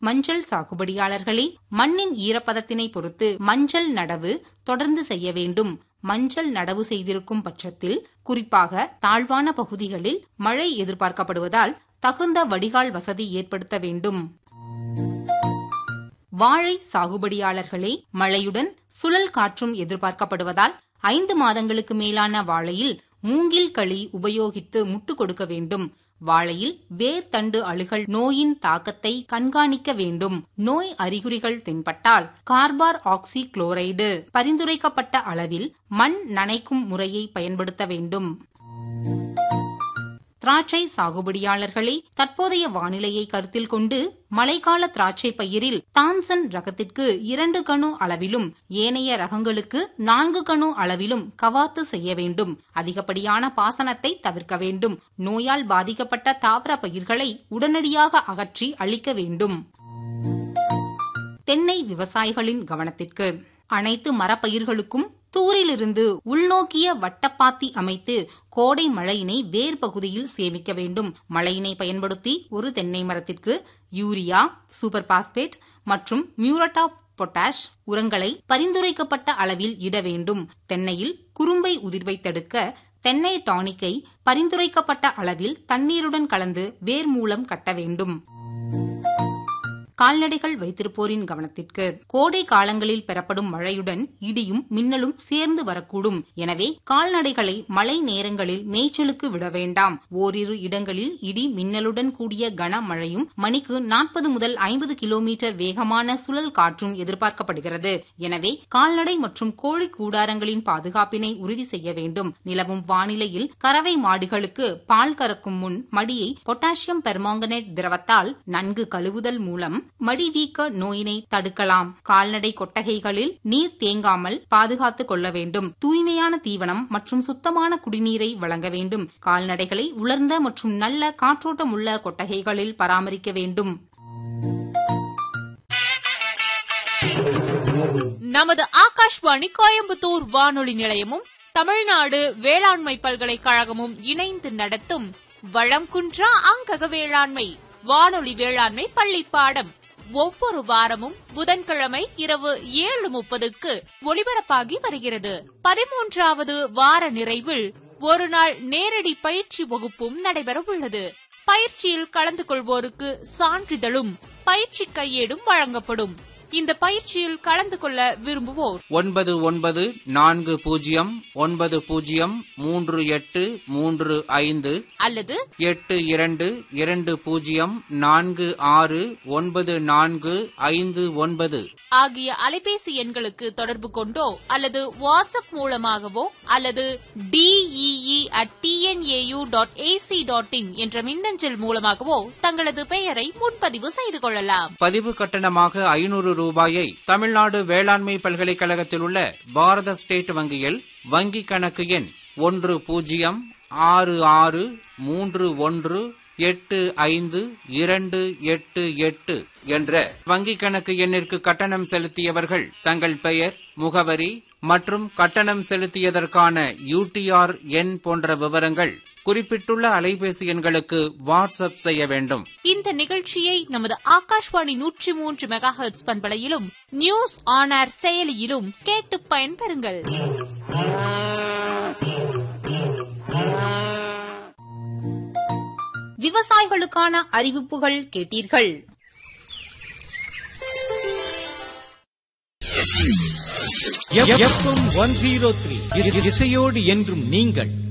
மஞ்சள் சாகுபடியாளர்களே மண்ணின் ஈரப்பதத்தினை பொறுத்து மஞ்சள் நடவு தொடர்ந்து செய்ய வேண்டும் மஞ்சள் நடவு செய்திருக்கும் பட்சத்தில் குறிப்பாக தாழ்வான பகுதிகளில் மழை எதிர்பார்க்கப்படுவதால் தகுந்த வடிகால் வசதி ஏற்படுத்த வேண்டும் வாழை சாகுபடியாளர்களே மழையுடன் சுழல் காற்றும் எதிர்பார்க்கப்படுவதால் ஐந்து மாதங்களுக்கு மேலான வாழையில் மூங்கில் களி உபயோகித்து முட்டு கொடுக்க வேண்டும் வாழையில் வேர் தண்டு அழுகல் நோயின் தாக்கத்தை கண்காணிக்க வேண்டும் நோய் அறிகுறிகள் தென்பட்டால் கார்பார் ஆக்சி குளோரைடு பரிந்துரைக்கப்பட்ட அளவில் மண் நனைக்கும் முறையை பயன்படுத்த வேண்டும் திராட்சை சாகுபடியாளர்களே தற்போதைய வானிலையை கருத்தில் கொண்டு மழைக்கால திராட்சை பயிரில் தாம்சன் ரகத்திற்கு இரண்டு கணு அளவிலும் ஏனைய ரகங்களுக்கு நான்கு கணு அளவிலும் கவாத்து செய்ய வேண்டும் அதிகப்படியான பாசனத்தை தவிர்க்க வேண்டும் நோயால் பாதிக்கப்பட்ட தாவர பயிர்களை உடனடியாக அகற்றி அழிக்க வேண்டும் தென்னை விவசாயிகளின் கவனத்திற்கு அனைத்து மரப்பயிர்களுக்கும் தூரிலிருந்து உள்நோக்கிய வட்டப்பாத்தி அமைத்து கோடை மழையினை வேர் பகுதியில் சேமிக்க வேண்டும் மழையினை பயன்படுத்தி ஒரு தென்னை மரத்திற்கு யூரியா சூப்பர் பாஸ்பேட் மற்றும் மியூரட் ஆஃப் பொட்டாஷ் உரங்களை பரிந்துரைக்கப்பட்ட அளவில் இட வேண்டும் தென்னையில் குறும்பை உதிர்வை தடுக்க தென்னை டானிக்கை பரிந்துரைக்கப்பட்ட அளவில் தண்ணீருடன் கலந்து வேர் மூலம் கட்ட வேண்டும் கால்நடைகள் வைத்திருப்போரின் கவனத்திற்கு கோடை காலங்களில் பெறப்படும் மழையுடன் இடியும் மின்னலும் சேர்ந்து வரக்கூடும் எனவே கால்நடைகளை மழை நேரங்களில் மேய்ச்சலுக்கு விட வேண்டாம் ஓரிரு இடங்களில் இடி மின்னலுடன் கூடிய கனமழையும் மணிக்கு நாற்பது முதல் ஐம்பது கிலோமீட்டர் வேகமான சுழல் காற்றும் எதிர்பார்க்கப்படுகிறது எனவே கால்நடை மற்றும் கோழி கூடாரங்களின் பாதுகாப்பினை உறுதி செய்ய வேண்டும் நிலவும் வானிலையில் கறவை மாடுகளுக்கு பால் கறக்கும் முன் மடியை பொட்டாசியம் பெர்மாங்கனேட் திரவத்தால் நன்கு கழுவுதல் மூலம் மடிவீக்க நோயினை தடுக்கலாம் கால்நடை கொட்டகைகளில் நீர் தேங்காமல் பாதுகாத்துக் கொள்ள வேண்டும் தூய்மையான தீவனம் மற்றும் சுத்தமான குடிநீரை வழங்க வேண்டும் கால்நடைகளை உலர்ந்த மற்றும் நல்ல காற்றோட்டம் உள்ள கொட்டகைகளில் பராமரிக்க வேண்டும் நமது ஆகாஷ்வாணி கோயம்புத்தூர் வானொலி நிலையமும் தமிழ்நாடு வேளாண்மை பல்கலைக்கழகமும் இணைந்து நடத்தும் வளம் குன்றா அங்கக வேளாண்மை வானொலி வேளாண்மை பள்ளி பாடம் ஒவ்வொரு வாரமும் புதன்கிழமை இரவு ஏழு முப்பதுக்கு ஒளிபரப்பாகி வருகிறது பதிமூன்றாவது வார நிறைவில் ஒரு நாள் நேரடி பயிற்சி வகுப்பும் நடைபெற உள்ளது பயிற்சியில் கலந்து கொள்வோருக்கு சான்றிதழும் பயிற்சி கையேடும் வழங்கப்படும் இந்த பயிற்சியில் கலந்து கொள்ள விரும்புவோர் ஒன்பது ஒன்பது நான்கு பூஜ்ஜியம் ஒன்பது பூஜ்ஜியம் மூன்று எட்டு மூன்று ஐந்து அல்லது எட்டு இரண்டு இரண்டு பூஜ்ஜியம் நான்கு ஆறு ஒன்பது நான்கு ஐந்து ஒன்பது ஆகிய அலைபேசி எண்களுக்கு தொடர்பு கொண்டோ அல்லது வாட்ஸ்அப் மூலமாகவோ அல்லது DEE at TNAU dot AC dot in என்ற மின்னஞ்சல் மூலமாகவோ தங்களது பெயரை முன்பதிவு செய்து கொள்ளலாம் பதிவு கட்டணமாக ஐநூறு ரூபாயை தமிழ்நாடு வேளாண்மை பல்கலைக்கழகத்தில் உள்ள பாரத ஸ்டேட் வங்கியில் வங்கிக் கணக்கு எண் ஒன்று பூஜ்ஜியம் ஆறு ஆறு மூன்று ஒன்று எட்டு ஐந்து இரண்டு எட்டு எட்டு என்ற வங்கிக் கணக்கு எண்ணிற்கு கட்டணம் செலுத்தியவர்கள் தங்கள் பெயர் முகவரி மற்றும் கட்டணம் செலுத்தியதற்கான யூடிஆர் எண் போன்ற விவரங்கள் குறிப்பிட்டுள்ள அலைபேசி எண்களுக்கு வாட்ஸ்அப் செய்ய வேண்டும் இந்த நிகழ்ச்சியை நமது ஆகாஷ்வாணி நூற்றி மூன்று மெகா ஹெர்ட்ஸ் பண்பலையிலும் நியூஸ் ஆன் ஏர் செயலியிலும் கேட்டு பயன்பெறுங்கள் விவசாயிகளுக்கான அறிவிப்புகள் கேட்டீர்கள் எஃப்எம் ஒன் ஜீரோ த்ரீ இசையோடு என்றும் நீங்கள்